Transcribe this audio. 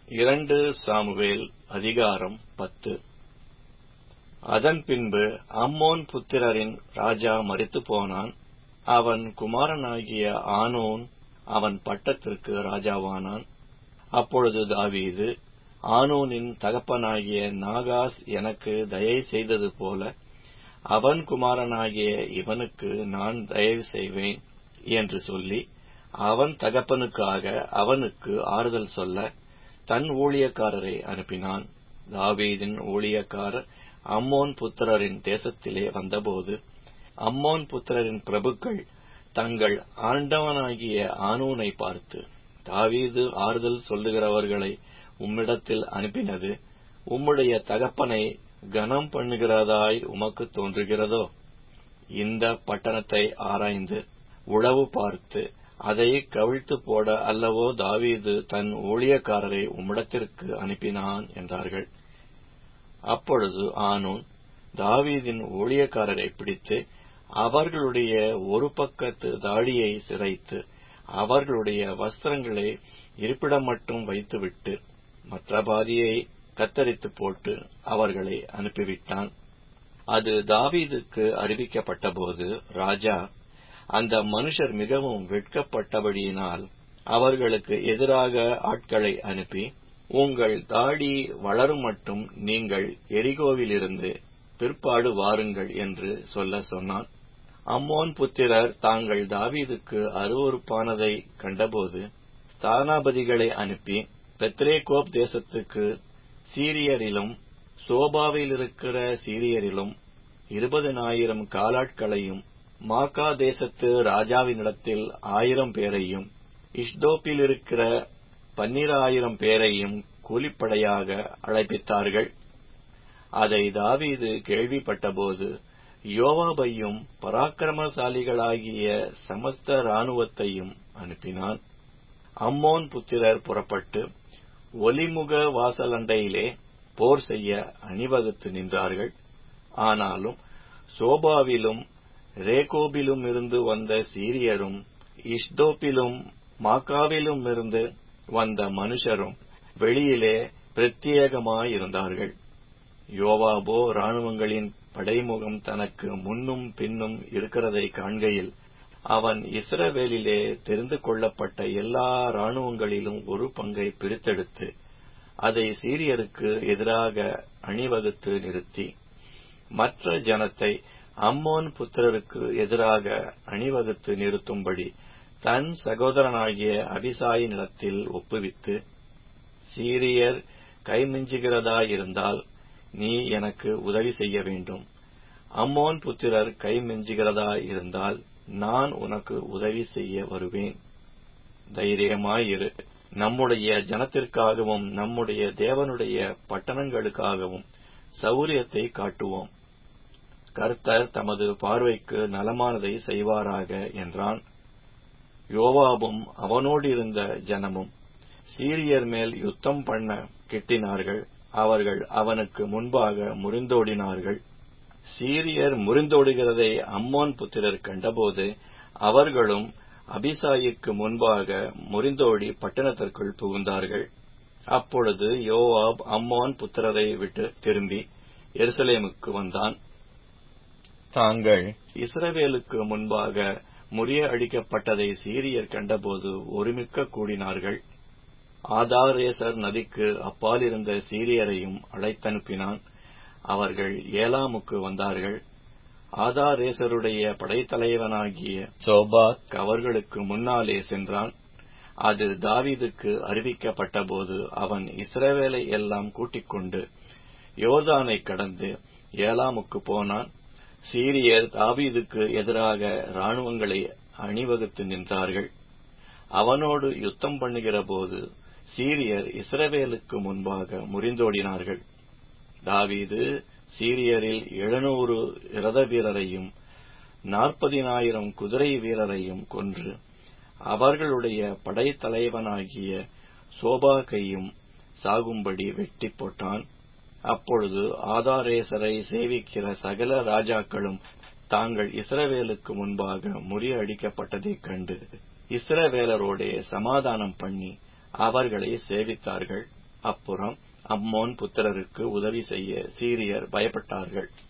இரண்டு சாமுவேல் அதிகாரம் பத்து அதன் பின்பு அம்மோன் புத்திரரின் ராஜா மரித்து போனான் அவன் குமாரனாகிய ஆனோன் அவன் பட்டத்திற்கு ராஜாவானான் அப்பொழுது தாவீது ஆனோனின் தகப்பனாகிய நாகாஸ் எனக்கு தயை செய்தது போல அவன் குமாரனாகிய இவனுக்கு நான் தயவு செய்வேன் என்று சொல்லி அவன் தகப்பனுக்காக அவனுக்கு ஆறுதல் சொல்ல தன் ஊழியக்காரரை அனுப்பினான் தாவீதின் ஊழியக்காரர் அம்மோன் புத்திரரின் தேசத்திலே வந்தபோது அம்மோன் புத்திரரின் பிரபுக்கள் தங்கள் ஆண்டவனாகிய ஆனூனை பார்த்து தாவீது ஆறுதல் சொல்லுகிறவர்களை உம்மிடத்தில் அனுப்பினது உம்முடைய தகப்பனை கனம் பண்ணுகிறதாய் உமக்கு தோன்றுகிறதோ இந்த பட்டணத்தை ஆராய்ந்து உளவு பார்த்து அதை கவிழ்த்து போட அல்லவோ தாவீது தன் ஊழியக்காரரை உம்மிடத்திற்கு அனுப்பினான் என்றார்கள் அப்பொழுது ஆனூன் தாவீதின் ஊழியக்காரரை பிடித்து அவர்களுடைய ஒரு பக்கத்து தாடியை சிரைத்து அவர்களுடைய வஸ்திரங்களை இருப்பிடம் மட்டும் வைத்துவிட்டு மற்ற பாதியை கத்தரித்து போட்டு அவர்களை அனுப்பிவிட்டான் அது தாவீதுக்கு அறிவிக்கப்பட்டபோது ராஜா அந்த மனுஷர் மிகவும் வெட்கப்பட்டபடியினால் அவர்களுக்கு எதிராக ஆட்களை அனுப்பி உங்கள் தாடி வளரும் மட்டும் நீங்கள் எரிகோவிலிருந்து பிற்பாடு வாருங்கள் என்று சொல்ல சொன்னான் அம்மோன் புத்திரர் தாங்கள் தாவீதுக்கு அருவறுப்பானதை கண்டபோது ஸ்தானாபதிகளை அனுப்பி பெத்ரேகோப் தேசத்துக்கு சீரியரிலும் சோபாவில் இருக்கிற சீரியரிலும் இருபதனாயிரம் காலாட்களையும் மாக்கா தேசத்து ராஜாவினிடத்தில் ஆயிரம் பேரையும் இஷ்டோப்பில் இருக்கிற பன்னிராயிரம் பேரையும் கூலிப்படையாக அழைப்பித்தார்கள் அதை தாவீது கேள்விப்பட்டபோது யோவாபையும் பராக்கிரமசாலிகளாகிய சமஸ்த இராணுவத்தையும் அனுப்பினான் அம்மோன் புத்திரர் புறப்பட்டு ஒலிமுக வாசலண்டையிலே போர் செய்ய அணிவகுத்து நின்றார்கள் ஆனாலும் சோபாவிலும் ரேகோபிலும் இருந்து வந்த சீரியரும் இஷ்டோப்பிலும் மாக்காவிலும் இருந்து வந்த மனுஷரும் வெளியிலே பிரத்யேகமாயிருந்தார்கள் யோவாபோ இராணுவங்களின் படைமுகம் தனக்கு முன்னும் பின்னும் இருக்கிறதை காண்கையில் அவன் இஸ்ரவேலிலே தெரிந்து கொள்ளப்பட்ட எல்லா இராணுவங்களிலும் ஒரு பங்கை பிரித்தெடுத்து அதை சீரியருக்கு எதிராக அணிவகுத்து நிறுத்தி மற்ற ஜனத்தை அம்மோன் புத்திரருக்கு எதிராக அணிவகுத்து நிறுத்தும்படி தன் சகோதரனாகிய அபிசாயினிடத்தில் ஒப்புவித்து சீரியர் கைமிஞ்சுகிறதாயிருந்தால் நீ எனக்கு உதவி செய்ய வேண்டும் அம்மோன் புத்திரர் கைமிஞ்சுகிறதாயிருந்தால் நான் உனக்கு உதவி செய்ய வருவேன் தைரியமாயிரு நம்முடைய ஜனத்திற்காகவும் நம்முடைய தேவனுடைய பட்டணங்களுக்காகவும் சௌரியத்தை காட்டுவோம் கர்த்தர் தமது பார்வைக்கு நலமானதை செய்வாராக என்றான் யோவாபும் அவனோடு இருந்த ஜனமும் சீரியர் மேல் யுத்தம் பண்ண கிட்டினார்கள் அவர்கள் அவனுக்கு முன்பாக முறிந்தோடினார்கள் சீரியர் முறிந்தோடுகிறதை அம்மோன் புத்திரர் கண்டபோது அவர்களும் அபிசாயிக்கு முன்பாக முறிந்தோடி பட்டணத்திற்குள் புகுந்தார்கள் அப்பொழுது யோவாப் அம்மோன் புத்திரரை விட்டு திரும்பி எருசலேமுக்கு வந்தான் தாங்கள் இஸ்ரவேலுக்கு முன்பாக முறிய அடிக்கப்பட்டதை சீரியர் கண்டபோது ஒருமிக்க கூடினார்கள் ஆதாரேசர் நதிக்கு அப்பால் இருந்த சீரியரையும் அழைத்தனுப்பினான் அவர்கள் ஏலாமுக்கு வந்தார்கள் ஆதாரேசருடைய படைத்தலைவனாகிய சோபாத் அவர்களுக்கு முன்னாலே சென்றான் அது தாவீதுக்கு அறிவிக்கப்பட்டபோது அவன் இஸ்ரவேலை எல்லாம் கூட்டிக் கொண்டு யோர்தானை கடந்து ஏலாமுக்கு போனான் சீரியர் தாவீதுக்கு எதிராக இராணுவங்களை அணிவகுத்து நின்றார்கள் அவனோடு யுத்தம் பண்ணுகிற போது சீரியர் இஸ்ரவேலுக்கு முன்பாக முறிந்தோடினார்கள் தாவீது சீரியரில் எழுநூறு இரத வீரரையும் நாற்பதினாயிரம் குதிரை வீரரையும் கொன்று அவர்களுடைய படைத்தலைவனாகிய சோபாக்கையும் சாகும்படி வெட்டி போட்டான் அப்பொழுது ஆதாரேசரை சேவிக்கிற சகல ராஜாக்களும் தாங்கள் இஸ்ரவேலுக்கு முன்பாக முறியடிக்கப்பட்டதைக் கண்டு இஸ்ரவேலரோடே சமாதானம் பண்ணி அவர்களை சேவித்தார்கள் அப்புறம் அம்மோன் புத்திரருக்கு உதவி செய்ய சீரியர் பயப்பட்டார்கள்